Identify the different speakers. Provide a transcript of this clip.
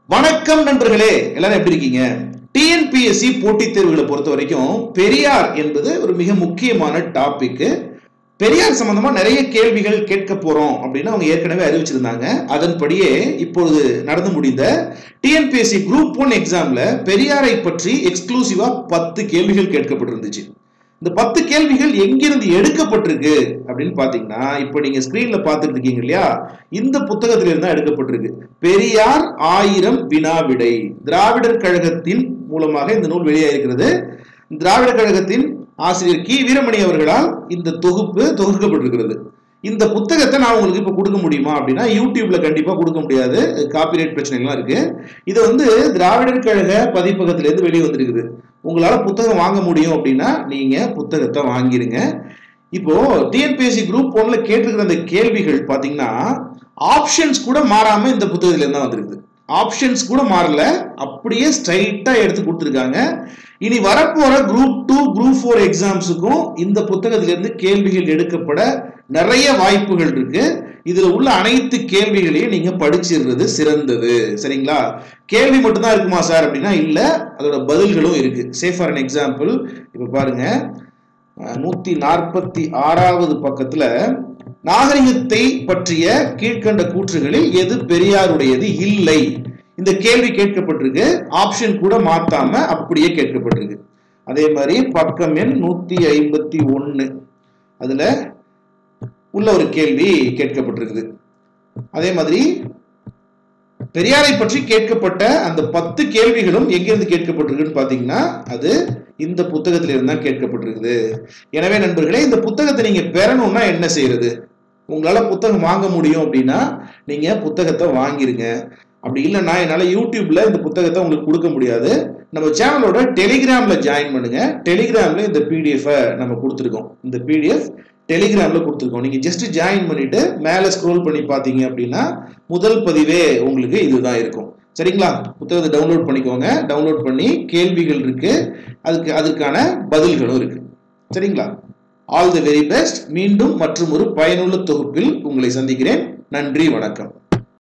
Speaker 1: வணக்கம் நண்பர்களே எல்லாரும் எப்படி இருக்கீங்க டிஎன்பிஎஸ்சி போட்டித் தேர்வுகளை பொறுத்த வரைக்கும் பெரியார் என்பது ஒரு மிக முக்கியமான டாபிக் பெரியார் சம்பந்தமா நிறைய கேள்விகள் கேட்க போறோம் அப்படின்னு அவங்க ஏற்கனவே அறிவிச்சிருந்தாங்க அதன்படியே இப்பொழுது நடந்து முடிந்த டிஎன்பிஎஸ்சி குரூப் ஒன் எக்ஸாம்ல பெரியாரை பற்றி எக்ஸ்க்ளூசிவா பத்து கேள்விகள் கேட்கப்பட்டிருந்துச்சு இந்த பத்து கேள்விகள் எங்கிருந்து எடுக்கப்பட்டிருக்கு அப்படின்னு பாத்தீங்கன்னா இப்ப நீங்க ஸ்கிரீன்ல பார்த்துட்டு இருக்கீங்க இல்லையா இந்த புத்தகத்திலிருந்து இருந்தா எடுக்கப்பட்டிருக்கு பெரியார் ஆயிரம் வினாவிடை திராவிடர் கழகத்தின் மூலமாக இந்த நூல் வெளியாயிருக்கிறது திராவிடர் கழகத்தின் ஆசிரியர் கி வீரமணி அவர்களால் இந்த தொகுப்பு தொகுக்கப்பட்டிருக்கிறது இந்த புத்தகத்தை நான் உங்களுக்கு இப்ப கொடுக்க முடியுமா அப்படின்னா யூடியூப்ல கண்டிப்பா கொடுக்க முடியாது காப்பிரைட் பிரச்சனைகள்லாம் இருக்கு இது வந்து திராவிடர் கழக பதிப்பகத்திலிருந்து வெளியே வந்திருக்குது உங்களால புத்தகம் வாங்க முடியும் அப்படின்னா நீங்க புத்தகத்தை வாங்கிருங்க இப்போ டிஎன்பிஎஸ்சி குரூப் ஒன்ல கேட்டிருக்கிற அந்த கேள்விகள் பாத்தீங்கன்னா ஆப்ஷன்ஸ் கூட மாறாம இந்த புத்தகத்துல இருந்தா வந்திருக்குது ஆப்ஷன்ஸ் கூட மாறல அப்படியே ஸ்ட்ரைட்டா எடுத்து கொடுத்துருக்காங்க இனி வரப்போற குரூப் டூ குரூப் ஃபோர் எக்ஸாம்ஸுக்கும் இந்த புத்தகத்திலிருந்து கேள்விகள் எடுக்கப்பட நிறைய வாய்ப்புகள் இருக்கு இதுல உள்ள அனைத்து கேள்விகளையும் நீங்க படிச்சிடுறது சிறந்தது சரிங்களா கேள்வி மட்டும்தான் இருக்குமா சார் அப்படின்னா இல்ல அதோட பதில்களும் இருக்கு சே ஃபார் அன் எக்ஸாம்பிள் இப்ப பாருங்க நூத்தி நாற்பத்தி ஆறாவது பக்கத்துல நாகரிகத்தை பற்றிய கீழ்கண்ட கூற்றுகளில் எது பெரியாருடையது இல்லை இந்த கேள்வி கேட்கப்பட்டிருக்கு ஆப்ஷன் கூட மாத்தாம அப்படியே கேட்கப்பட்டிருக்கு அதே மாதிரி பக்கம் எண் நூத்தி ஐம்பத்தி ஒன்னு அதுல உள்ள ஒரு கேள்வி கேட்கப்பட்டிருக்குது அதே மாதிரி பெரியாரை பற்றி கேட்கப்பட்ட அந்த பத்து கேள்விகளும் எங்கிருந்து கேட்கப்பட்டிருக்குன்னு பாத்தீங்கன்னா அது இந்த புத்தகத்தில இருந்து தான் கேட்கப்பட்டிருக்குது எனவே நண்பர்களே இந்த புத்தகத்தை நீங்க பெறணும்னா என்ன செய்யறது உங்களால புத்தகம் வாங்க முடியும் அப்படின்னா நீங்க புத்தகத்தை வாங்கிருங்க அப்படி இல்லைன்னா என்னால் யூடியூப்ல இந்த புத்தகத்தை உங்களுக்கு கொடுக்க முடியாது நம்ம சேனலோட டெலிகிராம்ல ஜாயின் பண்ணுங்க டெலிகிராம்ல இந்த பிடிஎஃப் நம்ம கொடுத்துருக்கோம் இந்த பிடிஎஃப் டெலிகிராம்ல கொடுத்துருக்கோம் நீங்க ஜஸ்ட் ஜாயின் பண்ணிட்டு மேலே ஸ்க்ரோல் பண்ணி பார்த்தீங்க அப்படின்னா முதல் பதிவே உங்களுக்கு இதுதான் இருக்கும் சரிங்களா புத்தகத்தை டவுன்லோட் பண்ணிக்கோங்க டவுன்லோட் பண்ணி கேள்விகள் இருக்கு அதுக்கு அதற்கான பதில்களும் இருக்கு சரிங்களா ஆல் தி வெரி பெஸ்ட் மீண்டும் மற்றும் ஒரு பயனுள்ள தொகுப்பில் உங்களை சந்திக்கிறேன் நன்றி வணக்கம்